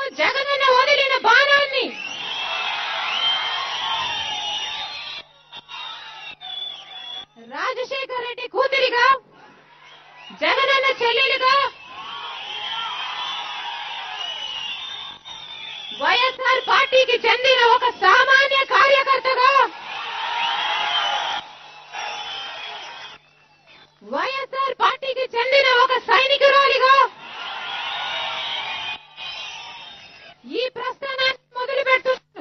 జగనన్న వదిలిన బాణాన్ని రాజశేఖర్ రెడ్డి కూతురిగా జగనన్న చెల్లెలుగా వైఎస్ఆర్ పార్టీకి చెందిన ఒక సామాన్య కార్యకర్తగా వైఎస్ఆర్ పార్టీకి చెందిన ఒక సైనికురాలిగా ఈ ప్రస్థానాన్ని మొదలు పెడుతున్నాను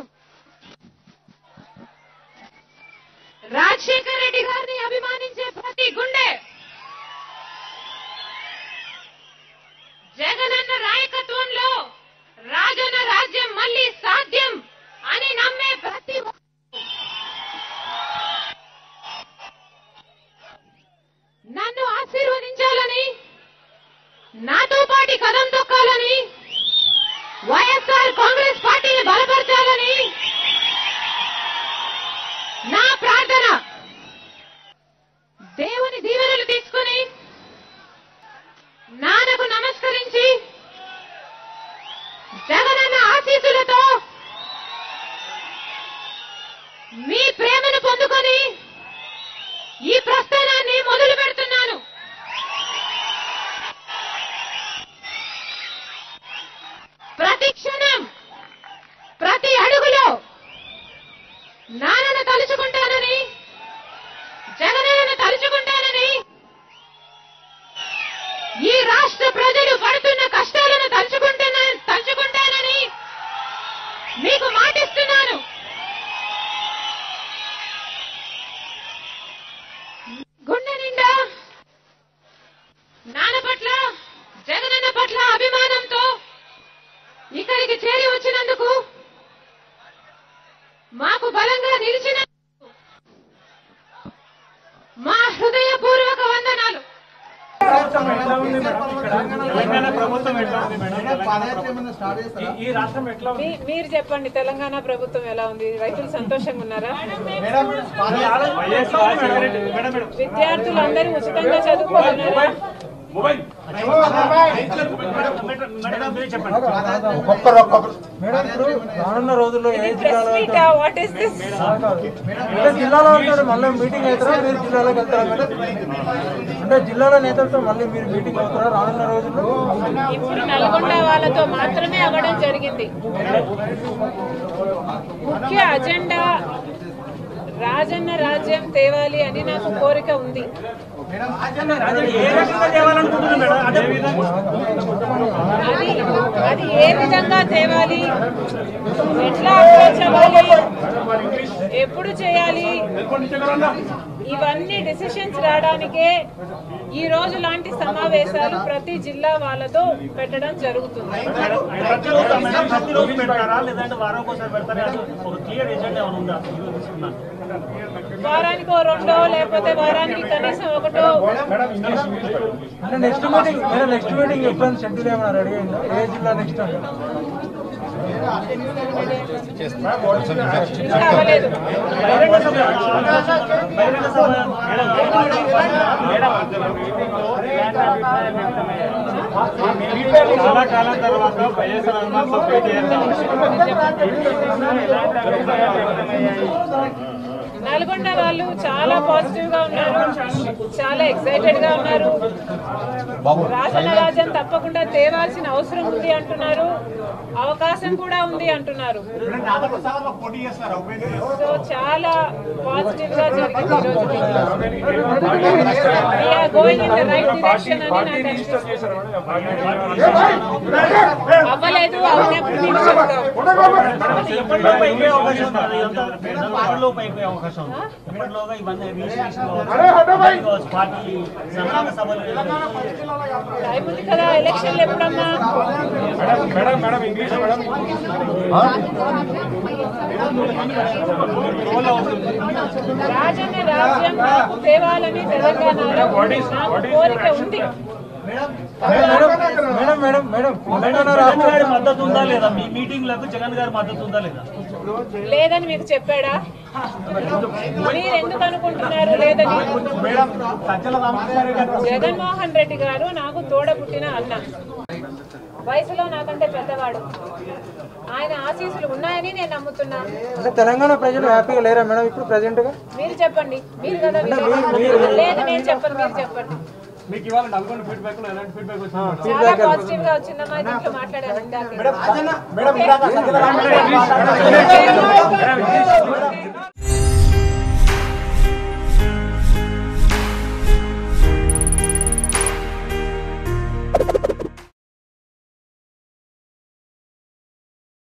రాజశేఖర్ రెడ్డి గారిని అభిమానించే ప్రతి గుండె జగనన్న నాయకత్వంలో రాజన్న రాజ్యం మళ్ళీ సాధ్యం అని నమ్మే ప్రతి ఒక్క- నన్ను ఆశీర్వదించాలని నాతో పాటి కదం తొక్కాలని వైఎస్ఆర్ కాంగ్రెస్ పార్టీని బలపరచాలని నా ప్రార్థన దేవుని దీవెనలు తీసుకుని నాన్నకు నమస్కరించి జగనన్న ఆశీస్సులతో మీ ప్రేమను పొందుకొని ఈ ప్రస్థానాన్ని మొదలు పెడుతున్నాను ప్రతి క్షణం ప్రతి అడుగులో నాన్నను తలుచుకుంటానని జగనన్నను తలుచుకుంటానని ఈ రాష్ట్ర ప్రజలు పడుతున్న కష్టాలను తలుచుకుంటున్నా తలుచుకుంటానని మీకు మాటిస్తున్నాను గుండె నిండా నాన్న పట్ల జగనన్న పట్ల అభిమానంతో ఇక్కడికి చేరి వచ్చినందుకు మాకు బలంగా నిలిచిన మా హృదయపూర్వక వందనాలు తెలంగాణ ప్రభుత్వం ఎట్లా ఉంది మేడం తెలంగాణ ప్రభుత్వం. స్టార్ట్ చేస్తారా ఈ- ఈ రాష్ట్రం ఎట్లా ఉంది మీ- మీరు చెప్పండి తెలంగాణ ప్రభుత్వం ఎలా ఉంది రైతులు సంతోషంగా ఉన్నారా ఈ ఆలో- వైఎస్ రాజశేఖర రెడ్డి మేడం మేడం విద్యార్థులు అందరూ ఉచితంగా చదువుకుంటున్నారా మొబైల్ మేడం మేడం మీరు చెప్పండి ఒక్కొక్కరు ఒక్కొక్కరు మేడం ఇప్పుడు రానున్న రోజుల్లో ఏ ప్రెస్ జిల్లాలో మీటా వాట్ ఇస్ దిస్ అంటే జిల్లాలో ఉంటాడు మళ్ళీ మీటింగ్ అవుతారా మీరు జిల్లాలోకి వెళ్తారా మేడం అంటే జిల్లాలో నేతలతో మళ్ళీ మీరు మీటింగ్ అవుతారా రానున్న రోజుల్లో ఇప్పుడు నల్గొండ వాళ్ళతో మాత్రమే అవ్వడం జరిగింది ముఖ్య అజెండా రాజన్న రాజ్యం తేవాలి అని నాకు కోరిక ఉంది ఏ రకంగా తేవాలనుకుంటున్నారు మేడం అదే విధంగా అది అది ఏ విధంగా తేవాలి ఎట్లా అప్రోచ్ అవ్వాలి ఎప్పుడు చేయాలి ఇవన్నీ డెసిషన్స్ రావడానికే ఈ రోజు లాంటి సమావేశాలు ప్రతి జిల్లా వాళ్ళతో పెట్టడం జరుగుతుంది ప్రతిరోజు మేడం ప్రతిరోజు పెడతారా లేదంటే వారం ఒకసారి పెడతారా అది ఒక క్లియర్ ఎజెండా ఏమైనా ఉందా ఈరోజు తీసుకున్నాను వారానికి ఓ రెండో లేకపోతే వారానికి కనీసం ఒకటో అంటే next meeting madam next meeting ఎప్పుడైనా షెడ్యూల్ ఏమైనా రెడీ అయిందా ఏ జిల్లా నెక్స్ట్ అంటే ఇంకా అవ్వలేదు బహిరంగ సభ బహిరంగ సభ మేడం చాలా కాలం తర్వాత వైఎస్ఆర్ అనుమానంతో భేటీ నల్గొండ వాళ్ళు చాలా పాజిటివ్ గా ఉన్నారు చాలా ఎక్సైటెడ్ గా ఉన్నారు రాజన్న రాజ్యం తప్పకుండా తేవాల్సిన అవసరం ఉంది అంటున్నారు అవకాశం కూడా ఉంది అంటున్నారు సో చాలా పాజిటివ్ గా జరిగింది ఈ రోజు going in the right direction అని నాకు అనిపిస్తుంది అవ్వలేదు అవునప్పుడు మీకు చెప్తాం ఎప్పటిలోపు అయిపోయే అవకాశం ఉంది అది ఎంత ఎప్పటిలోపు అయిపోయే అవకాశం ఉంది ఎప్పటిలోగా ఇవన్నీ రిజిస్ట్రేషన్ కావచ్చు కావచ్చు, పార్టీ సన్నాహక సభలు టైం ఉంది కదా ఎలక్షన్లు ఎప్పుడమ్మా రాజన్న రాజ్యం నాకు తేవాలని తెలంగాణలో నాకు కోరిక ఉంది madam madam madam madam Telangana Jagan రాష్ట్ర గారి మద్దతు ఉందా లేదా మీ మీటింగ్లకు జగన్ గారి మద్దతు ఉందా లేదా లేదని మీకు చెప్పాడా మీరు ఎందుకు అనుకుంటున్నారు లేదని జగన్మోహన్ రెడ్డి గారు నాకు తోడ పుట్టిన అన్న వయసులో నాకంటే పెద్దవాడు ఆయన ఆశీస్సులు ఉన్నాయని నేను నమ్ముతున్నా అంటే తెలంగాణ ప్రజలు హ్యాపీగా లేరా మేడం ఇప్పుడు ప్రెసెంట్ గా మీరు చెప్పండి మీరు కదా లేదు నేను చెప్పను మీరు చెప్పండి మీకు ఇవాళ నల్గొండ ఫీడ్బ్యాక్ లో ఎలాంటి ఫీడ్బ్యాక్ వచ్చింది చాలా పాజిటివ్ గా వచ్చిందమ్మా దీంట్లో మాట్లాడాను ఇందాక మేడం